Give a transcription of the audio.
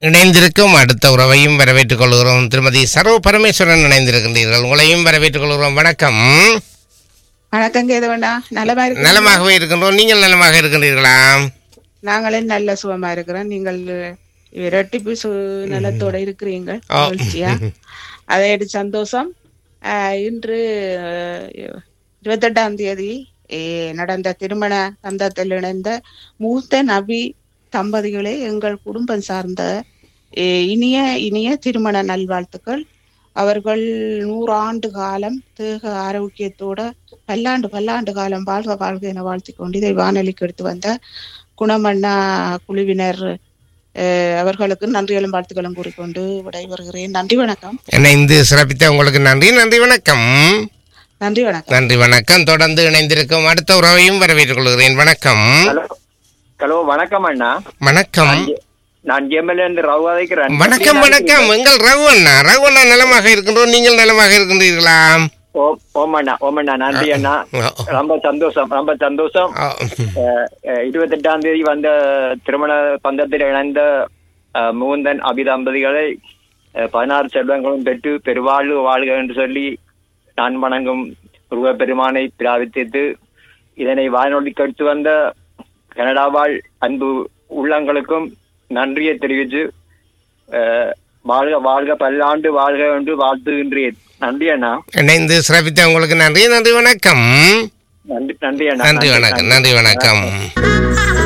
இணைந்திருக்கும் அடுத்த உறவையும் வரவேற்றுக் கொள்கிறோம் திருமதி சர்வ பரமேஸ்வரன் இணைந்திருக்கின்றீர்கள் உங்களையும் வரவேற்றுக் கொள்கிறோம் வணக்கம் வணக்கம் கேதவண்ணா நலமா இருக்கு நலமாகவே இருக்கின்றோம் நீங்கள் நலமாக இருக்கின்றீர்களா நாங்களும் நல்ல சுகமா இருக்கிறோம் நீங்கள் இரட்டிப்பு சு நலத்தோட இருக்கிறீங்க ஆ. மகிழ்ச்சியா அதை எடுத்து சந்தோஷம் ஆஹ், இன்று அஹ், இருபத்தெட்டாம் தேதி eh, நடந்த திருமண பந்தத்தில் இணைந்த மூத்த நபி தம்பதிகளே எங்கள் குடும்பம் சார்ந்த eh, இனிய இனிய திருமண நல்வாழ்த்துக்கள் அவர்கள் நூறாண்டு காலம் தேக ஆரோக்கியத்தோட பல்லாண்டு பல்லாண்டு காலம் வாழ்க வாழ்க என வாழ்த்திக் கொண்டு இதை வானொலிக்கு எடுத்து வந்த குணமண்ணா குழுவினர் அஹ், அவர்களுக்கு நன்றிகளும் வாழ்த்துக்களும் கூறிக்கொண்டு விடைபெறுகிறேன் நன்றி வணக்கம் இணைந்து சிறப்பித்த உங்களுக்கு நன்றி நன்றி வணக்கம் நன்றி வணக்கம் நன்றி வணக்கம் தொடர்ந்து இணைந்திருக்கும் அடுத்த உறவையும் வரவேற்றுக் கொள்கிறேன் வணக்கம் ஹலோ ஹலோ வணக்கம் அண்ணா வணக்கம் நான் ஜெமல இருந்து ரவு அதைக்கிறேன் வணக்கம் வணக்கம் எங்கள் ரகு அண்ணா ரகு அண்ணா நலமாக இருக்கின்றோம் நீங்கள் நலமாக இருக்கின்றீர்களா ஓ- ஓம் அண்ணா ஓம் அண்ணா நன்றி அண்ணா ரொம்ப சந்தோஷம் ரொம்ப சந்தோஷம் ஆ, அஹ், அஹ், இருபத்தெட்டாம் தேதி வந்த திருமண பந்தத்தில் இணைந்த அஹ், முகுந்தன் அபிதம்பதிகளை அஹ், பதினாறு செல்வங்களும் பெற்று பெருவாழ்வு வாழ்க என்று சொல்லி நான் வணங்கும் முருகப் பெருமானை பிராபித்து இதனை வானொலிக்கு எடுத்து வந்த கனடா வாழ் அன்பு உள்ளங்களுக்கும் நன்றியை தெரிவித்து அஹ், வாழ்க வாழ்க பல்லாண்டு வாழ்க என்று வாழ்த்துகின்றேன் நன்றி அண்ணா இணைந்து சிறப்பித்த உங்களுக்கு நன்றி நன்றி வணக்கம் நன்றி நன்றி அண்ணா நன்றி வணக்கம் நன்றி வணக்கம்